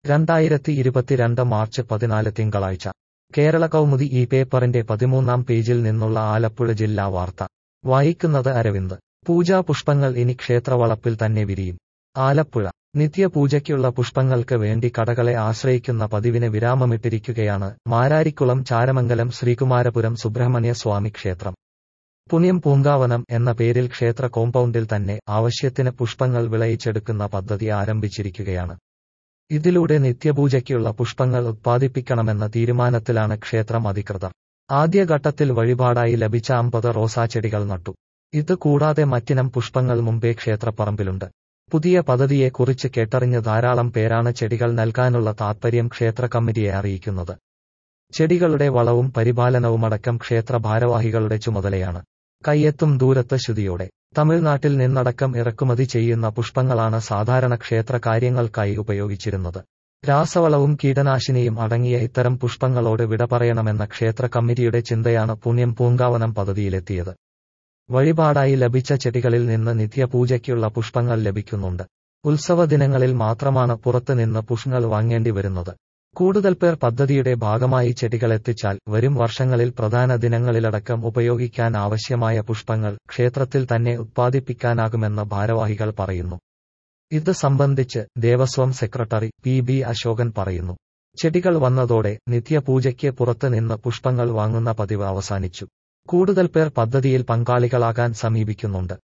രണ്ടായിരത്തി ഇരുപത്തിരണ്ട് മാർച്ച് പതിനാല് തിങ്കളാഴ്ച കേരള കൗമുദി ഈ പേപ്പറിന്റെ പതിമൂന്നാം പേജിൽ നിന്നുള്ള ആലപ്പുഴ ജില്ലാ വാർത്ത വായിക്കുന്നത് അരവിന്ദ് പൂജാപുഷ്പങ്ങൾ ഇനി ക്ഷേത്രവളപ്പിൽ തന്നെ വിരിയും ആലപ്പുഴ നിത്യപൂജയ്ക്കുള്ള പുഷ്പങ്ങൾക്ക് വേണ്ടി കടകളെ ആശ്രയിക്കുന്ന പതിവിന് വിരാമമിട്ടിരിക്കുകയാണ് മാരാരിക്കുളം ചാരമംഗലം ശ്രീകുമാരപുരം സുബ്രഹ്മണ്യ സ്വാമി ക്ഷേത്രം പുണ്യം പൂങ്കാവനം എന്ന പേരിൽ ക്ഷേത്ര കോമ്പൗണ്ടിൽ തന്നെ ആവശ്യത്തിന് പുഷ്പങ്ങൾ വിളയിച്ചെടുക്കുന്ന പദ്ധതി ആരംഭിച്ചിരിക്കുകയാണ് ഇതിലൂടെ നിത്യപൂജയ്ക്കുള്ള പുഷ്പങ്ങൾ ഉത്പാദിപ്പിക്കണമെന്ന തീരുമാനത്തിലാണ് ക്ഷേത്രം അധികൃതർ ആദ്യഘട്ടത്തിൽ വഴിപാടായി ലഭിച്ച അമ്പത് റോസാച്ചെടികൾ നട്ടു ഇത് കൂടാതെ മറ്റിനം പുഷ്പങ്ങൾ മുമ്പേ ക്ഷേത്രപ്പറമ്പിലുണ്ട് പുതിയ പദ്ധതിയെക്കുറിച്ച് കേട്ടറിഞ്ഞ് ധാരാളം പേരാണ് ചെടികൾ നൽകാനുള്ള താത്പര്യം ക്ഷേത്ര കമ്മിറ്റിയെ അറിയിക്കുന്നത് ചെടികളുടെ വളവും പരിപാലനവുമടക്കം ക്ഷേത്ര ഭാരവാഹികളുടെ ചുമതലയാണ് കയ്യെത്തും ദൂരത്ത് ശ്രുതിയോടെ തമിഴ്നാട്ടിൽ നിന്നടക്കം ഇറക്കുമതി ചെയ്യുന്ന പുഷ്പങ്ങളാണ് സാധാരണ ക്ഷേത്ര കാര്യങ്ങൾക്കായി ഉപയോഗിച്ചിരുന്നത് രാസവളവും കീടനാശിനിയും അടങ്ങിയ ഇത്തരം പുഷ്പങ്ങളോട് വിട പറയണമെന്ന ക്ഷേത്ര കമ്മിറ്റിയുടെ ചിന്തയാണ് പുണ്യം പൂങ്കാവനം പദ്ധതിയിലെത്തിയത് വഴിപാടായി ലഭിച്ച ചെടികളിൽ നിന്ന് നിത്യപൂജയ്ക്കുള്ള പുഷ്പങ്ങൾ ലഭിക്കുന്നുണ്ട് ഉത്സവ ദിനങ്ങളിൽ മാത്രമാണ് പുറത്ത് നിന്ന് പുഷ്പങ്ങൾ വാങ്ങേണ്ടി വരുന്നത് കൂടുതൽ പേർ പദ്ധതിയുടെ ഭാഗമായി ചെടികളെത്തിച്ചാൽ വരും വർഷങ്ങളിൽ പ്രധാന ദിനങ്ങളിലടക്കം ഉപയോഗിക്കാൻ ആവശ്യമായ പുഷ്പങ്ങൾ ക്ഷേത്രത്തിൽ തന്നെ ഉത്പാദിപ്പിക്കാനാകുമെന്ന് ഭാരവാഹികൾ പറയുന്നു ഇത് സംബന്ധിച്ച് Devaswom secretary P B Ashokan പറയുന്നു ചെടികൾ വന്നതോടെ നിത്യപൂജയ്ക്ക് പുറത്ത് നിന്ന് പുഷ്പങ്ങൾ വാങ്ങുന്ന പതിവ് അവസാനിച്ചു കൂടുതൽ പേർ പദ്ധതിയിൽ പങ്കാളികളാകാൻ സമീപിക്കുന്നുണ്ട്